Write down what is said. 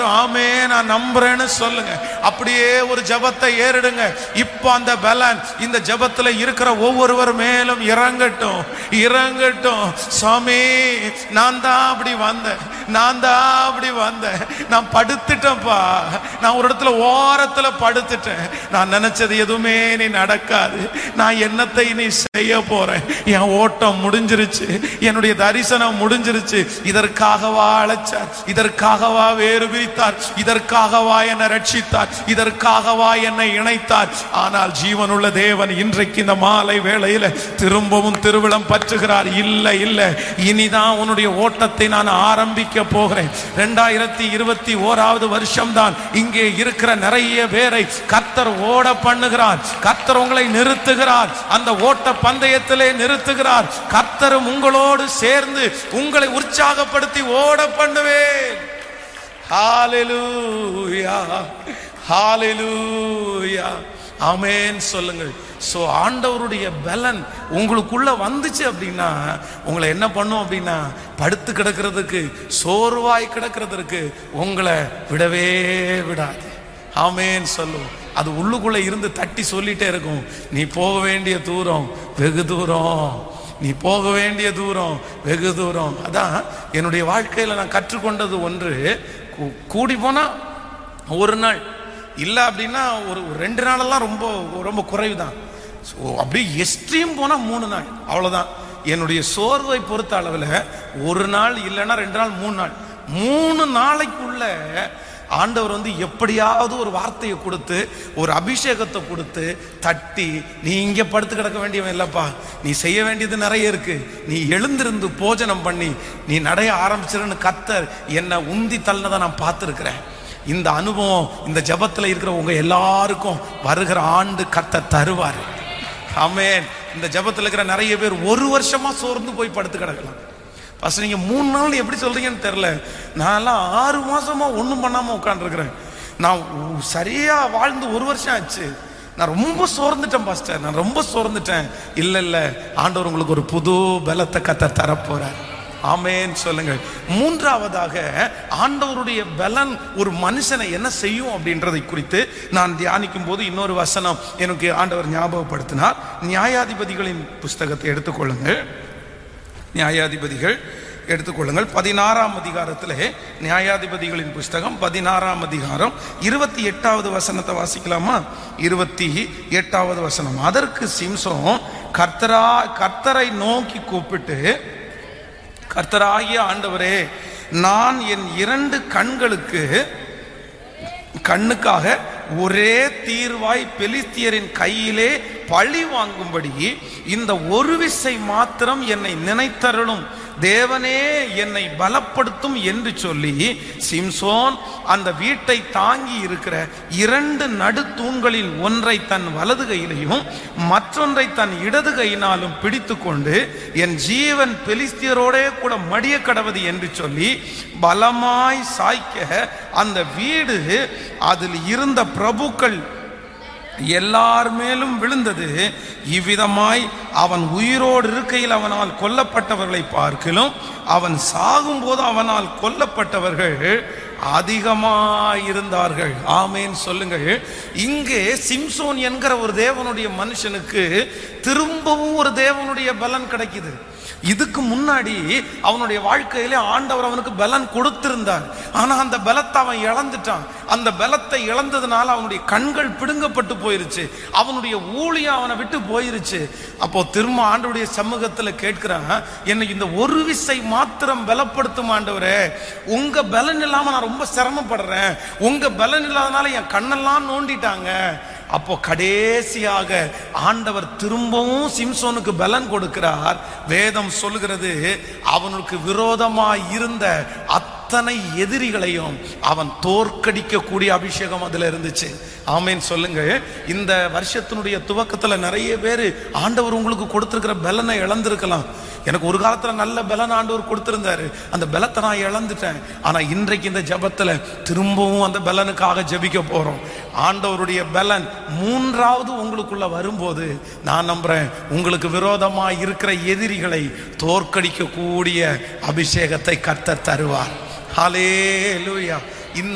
ஆமே நான் நம்புறேன்னு சொல்லுங்க அப்படியே ஒரு ஜெபத்தை ஏறிடுங்க இப்போ அந்த பலன் இந்த ஜெபத்துல இருக்கிற ஒவ்வொருவர் மேலும் இறங்கட்டும் இறங்கட்டும் சாமி நான் தான் அப்படி வந்தேன் நான் தான் அப்படி வந்தேன் நான் படுத்துட்டேன்ப்பா நான் ஒரு இடத்துல ஓரத்துல படுத்துட்டேன் நான் நினைச்சது எதுவுமே நீ நடக்காது நான் என்னத்தை நீ செய்ய போறேன் என் ஓட்டம் முடிஞ்சிருச்சு என்னுடைய தரிசனம் முடிஞ்சிருச்சு இதற்காகவா அழைச்சார் இதற்காகவா வேறு பிரித்தார் இதற்காகவா என்னை ரட்சித்தார் இதற்காகவா என்னை இணைத்தார் ஆனால் ஜீவனுள்ள தேவன் இன்றைக்கு இந்த மாலை வேளையில திரும்பவும் திருவிழம் பற்றுகிறார் இல்லை இல்லை இனிதான் உன்னுடைய ஓட்டத்தை நான் ஆரம்பிக்க போகிறேன் ரெண்டாயிரத்தி இருபத்தி ஓராவது வருஷம் தான் இங்கே இருக்கிற நிறைய பேரை கத்தர் ஓட பண்ணுகிறார் கத்தர் உங்களை நிறுத்துகிறார் அந்த ஓட்ட பந்தயத்திலே நிறுத்துகிறார் கத்தரும் உங்களோடு சேர்ந்து உங்களை உற்சாகப்படுத்தி ஓட பண்ணுவேன் ஹalleluya ஹalleluya ஆமென் சொல்லுங்கள் சோ ஆண்டவருடைய பலன் உங்களுக்குள்ள வந்துச்சு அப்படின்னா உங்களை என்ன பண்ணும் அப்படின்னா படுத்து கிடக்கிறதுக்கு சோர்வாய் கிடக்கிறதுக்கு உங்களை விடவே விடாது ஆமென் சொல்லும் அது உள்ளுக்குள்ள இருந்து தட்டி சொல்லிட்டே இருக்கும் நீ போக வேண்டிய தூரம் வெகு தூரம் நீ போக வேண்டிய தூரம் வெகு தூரம் அதான் என்னுடைய வாழ்க்கையில நான் கற்றுக்கொண்டது ஒன்று கூ- கூடி போனா ஒரு நாள் இல்லை அப்படின்னா ஒரு ஒரு ரெண்டு நாளெல்லாம் ரொம்ப ரொம்ப குறைவு தான் ஸோ அப்படியே எஸ்ட்ரீம் போனால் மூணு நாள் அவ்வளோதான் என்னுடைய சோர்வை பொறுத்த அளவில் ஒரு நாள் இல்லைன்னா ரெண்டு நாள் மூணு நாள் மூணு நாளைக்குள்ள ஆண்டவர் வந்து எப்படியாவது ஒரு வார்த்தையை கொடுத்து ஒரு அபிஷேகத்தை கொடுத்து தட்டி நீ இங்கே படுத்து கிடக்க வேண்டியவன் இல்லைப்பா நீ செய்ய வேண்டியது நிறைய இருக்கு நீ எழுந்திருந்து போஜனம் பண்ணி நீ நடைய ஆரம்பிச்சிருன்னு கத்தர் என்னை உந்தி தள்ளினதை நான் பார்த்துருக்கிறேன் இந்த அனுபவம் இந்த ஜெபத்துல இருக்கிற உங்க எல்லாருக்கும் வருகிற ஆண்டு கத்த தருவார் ஆமென் இந்த ஜெபத்துல இருக்கிற நிறைய பேர் ஒரு வருஷமா சோர்ந்து போய் படுத்து கிடக்கலாம் ஃபர்ஸ்ட் நீங்க மூணு நாள் எப்படி சொல்றீங்கன்னு தெரியல நான்லாம் ஆறு மாசமா ஒன்றும் பண்ணாம உட்காந்துருக்கிறேன் நான் உ- சரியா வாழ்ந்து ஒரு வருஷம் ஆச்சு நான் ரொம்ப சோர்ந்துட்டேன் பாஸ்டர் நான் ரொம்ப சோர்ந்துட்டேன் இல்ல இல்ல ஆண்டவர் உங்களுக்கு ஒரு புது பலத்தை கத்த தரப்போறார் ஆமென் சொல்லுங்கள் மூன்றாவதாக ஆண்டவருடைய பலன் ஒரு மனுஷனை என்ன செய்யும் அப்படின்றதை குறித்து நான் தியானிக்கும் போது இன்னொரு வசனம் எனக்கு ஆண்டவர் ஞாபகப்படுத்தினார் நியாயாதிபதிகளின் புஸ்தகத்தை எடுத்துக்கொள்ளுங்கள் நியாயாதிபதிகள் எடுத்துக்கொள்ளுங்கள் பதினாறாம் அதிகாரத்திலே நியாயாதிபதிகளின் புஸ்தகம் பதினாறாம் அதிகாரம் இருபத்தி எட்டாவது வசனத்தை வாசிக்கலாமா இருபத்தி எட்டாவது வசனம் அதற்கு சிம்சோன் கர்த்தரா கர்த்தரை நோக்கி கூப்பிட்டு கர்த்தராகிய ஆண்டவரே நான் என் இரண்டு கண்களுக்கு கண்ணுக்காக ஒரே தீர்வாய் பெலிஸ்தியரின் கையிலே பழி வாங்கும்படி இந்த ஒரு விசை மாத்திரம் என்னை நினைத்தருளும் தேவனே என்னை பலப்படுத்தும் என்று சொல்லி சிம்சோன் அந்த வீட்டை தாங்கி இருக்கிற இரண்டு நடுத்தூண்களில் ஒன்றை தன் வலது கையிலையும் மற்றொன்றை தன் இடது கையினாலும் பிடித்துக்கொண்டு என் ஜீவன் பெலிஸ்தியரோடே கூட மடிய கடவது என்று சொல்லி பலமாய் சாய்க்க அந்த வீடு அதில் இருந்த பிரபுக்கள் எல்லார் மேலும் விழுந்தது இவ்விதமாய் அவன் உயிரோடு இருக்கையில் அவனால் கொல்லப்பட்டவர்களை பார்க்கிலும் அவன் சாகும்போது அவனால் கொல்லப்பட்டவர்கள் அதிகமாயிருந்தார்கள் ஆமேன் சொல்லுங்கள் இங்கே சிம்சோன் என்கிற ஒரு தேவனுடைய மனுஷனுக்கு திரும்பவும் ஒரு தேவனுடைய பலன் கிடைக்குது இதுக்கு முன்னாடி அவனுடைய வாழ்க்கையிலே ஆண்டவர் அவனுக்கு பலன் கொடுத்திருந்தார் ஆனா அந்த பலத்தை அவன் இழந்துட்டான் அந்த பலத்தை இழந்ததுனால அவனுடைய கண்கள் பிடுங்கப்பட்டு போயிருச்சு அவனுடைய ஊழியம் அவனை விட்டு போயிருச்சு அப்போ திரும்ப ஆண்டவருடைய சமூகத்துல கேட்கிறான் என்னை இந்த ஒரு விசை மாத்திரம் பலப்படுத்தும் ஆண்டவரே உங்க பலன் இல்லாம நான் ரொம்ப சிரமப்படுறேன் உங்க பலன் இல்லாதனால என் கண்ணெல்லாம் நோண்டிட்டாங்க அப்போ கடைசியாக ஆண்டவர் திரும்பவும் சிம்சோனுக்கு பலன் கொடுக்கிறார் வேதம் சொல்லுகிறது அவனுக்கு விரோதமாய் இருந்த அத்தனை எதிரிகளையும் அவன் தோற்கடிக்கக்கூடிய அபிஷேகம் அதுல இருந்துச்சு ஆமேன் சொல்லுங்க இந்த வருஷத்தினுடைய துவக்கத்துல நிறைய பேர் ஆண்டவர் உங்களுக்கு கொடுத்திருக்கிற பலனை இழந்திருக்கலாம் எனக்கு ஒரு காலத்துல நல்ல பலன் ஆண்டவர் கொடுத்திருந்தாரு அந்த பலத்தை நான் இழந்துட்டேன் ஆனா இன்றைக்கு இந்த ஜெபத்துல திரும்பவும் அந்த பலனுக்காக ஜெபிக்க போறோம் ஆண்டவருடைய பலன் மூன்றாவது உங்களுக்குள்ள வரும்போது நான் நம்புறேன் உங்களுக்கு விரோதமா இருக்கிற எதிரிகளை தோற்கடிக்க கூடிய அபிஷேகத்தை கர்த்தர் தருவார் ஹalleluya